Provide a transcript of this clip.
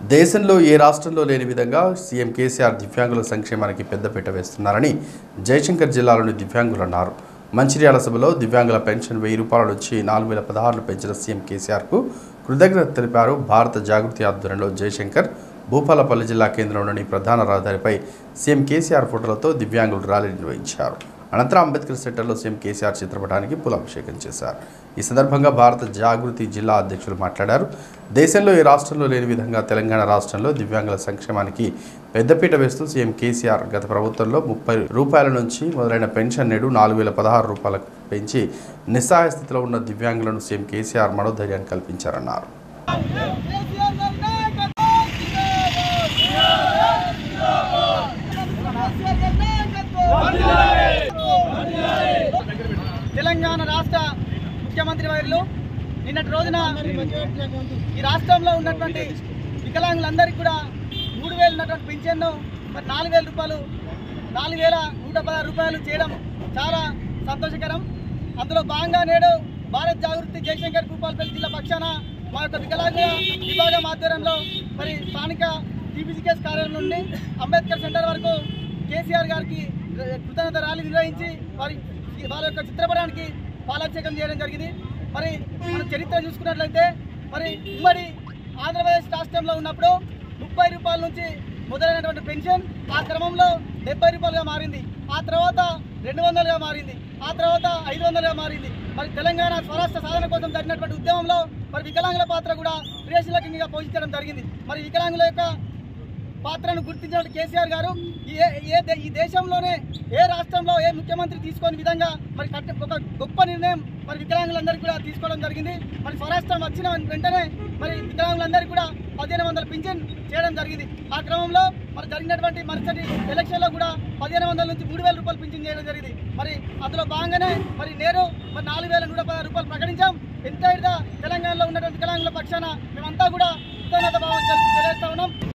దేశంలో ఏ రాష్ట్రంలో లేని విధంగా సీఎం కేసీఆర్ దివ్యాంగుల సంక్షేమానికి పెద్దపీట వేస్తున్నారని జయశంకర్ జిల్లాలోని దివ్యాంగులు అన్నారు మంచిర్యాల సభలో దివ్యాంగుల పెన్షన్ వెయ్యి రూపాయల నుంచి నాలుగు వేల పదహారులు పెంచిన సీఎం కేసీఆర్కు కృతజ్ఞత తెలిపారు భారత జాగృతి ఆధ్వర్యంలో జయశంకర్ భూపాలపల్లి జిల్లా కేంద్రంలోని ప్రధాన రహదారిపై సీఎం కేసీఆర్ ఫోటోలతో దివ్యాంగులు ర్యాలీ నిర్వహించారు అనంతరం అంబేద్కర్ సెంటర్లో సీఎం కేసీఆర్ చిత్రపటానికి పూలాభిషేకం చేశారు ఈ సందర్భంగా భారత జాగృతి జిల్లా అధ్యక్షులు మాట్లాడారు దేశంలో ఏ రాష్ట్రంలో లేని విధంగా తెలంగాణ రాష్ట్రంలో దివ్యాంగుల సంక్షేమానికి పెద్దపీట వేస్తూ సీఎం కేసీఆర్ గత ప్రభుత్వంలో ముప్పై రూపాయల నుంచి మొదలైన పెన్షన్ నేడు నాలుగు వేల పదహారు రూపాయలకు పెంచి నిస్సహాయ స్థితిలో ఉన్న దివ్యాంగులను సీఎం కేసీఆర్ మనోధైర్యాన్ని కల్పించారన్నారు కేసీఆర్ గారి నాయకత్వం కేసీఆర్ గారి నాయకత్వం తెలంగాణ రాష్ట్ర ముఖ్యమంత్రి వర్యులు నిన్నటి రోజున ఈ రాష్ట్రంలో ఉన్నటువంటి వికలాంగులందరికీ కూడా మూడు వేలు ఉన్నటువంటి పింఛన్ను మరి నాలుగు వేల రూపాయలు నాలుగు వేల నూట పదహారు రూపాయలు చేయడం చాలా సంతోషకరం అందులో భాగంగా నేడు భారత్ జాగృతి జయశంకర్ భూపాలపల్లి జిల్లా పక్షాన మా యొక్క వికలాంగుల విభాగం ఆధ్వర్యంలో మరి స్థానిక టీపీసీకేఎస్ కార్యాలయం నుండి అంబేద్కర్ సెంటర్ వరకు కేసీఆర్ గారికి కృతజ్ఞత ర్యాలీ నిర్వహించి వారి వాళ్ళ యొక్క చిత్రపటానికి పాలాభిషేకం చేయడం జరిగింది మరి మన చరిత్ర చూసుకున్నట్లయితే మరి ఉమ్మడి ఆంధ్రప్రదేశ్ రాష్ట్రంలో ఉన్నప్పుడు ముప్పై రూపాయల నుంచి మొదలైనటువంటి పెన్షన్ ఆ క్రమంలో డెబ్బై రూపాయలుగా మారింది ఆ తర్వాత రెండు వందలుగా మారింది ఆ తర్వాత ఐదు వందలుగా మారింది మరి తెలంగాణ స్వరాష్ట్ర సాధన కోసం జరిగినటువంటి ఉద్యమంలో మరి వికలాంగుల పాత్ర కూడా క్రియాశీలకంగా పోషించడం జరిగింది మరి వికలాంగుల యొక్క పాత్రను గుర్తించిన కేసీఆర్ గారు ఈ ఏ ఏ దే- ఈ దేశంలోనే ఏ రాష్ట్రంలో ఏ ముఖ్యమంత్రి తీసుకోని విధంగా మరి కట్ట ఒక గొప్ప నిర్ణయం మరి వికలాంగులందరికీ కూడా తీసుకోవడం జరిగింది మరి స్వరాష్ట్రం వచ్చిన వెంటనే మరి వికలాంగులందరికీ కూడా పదిహేను వందల పింఛన్ చేయడం జరిగింది ఆ క్రమంలో మరి జరిగినటువంటి మరుసటి ఎలక్షన్లో కూడా పదిహేను వందల నుంచి మూడు వేల రూపాయలు పింఛన్ చేయడం జరిగింది మరి అందులో భాగంగానే మరి నేను మరి నాలుగు వేల నూట పదహారు రూపాయలు ప్రకటించాం ఎంత తెలంగాణలో ఉన్నటువంటి వికలాంగుల పక్షాన మేమంతా కూడా కృతజ్ఞత భావం తెలియజేస్తా ఉన్నాం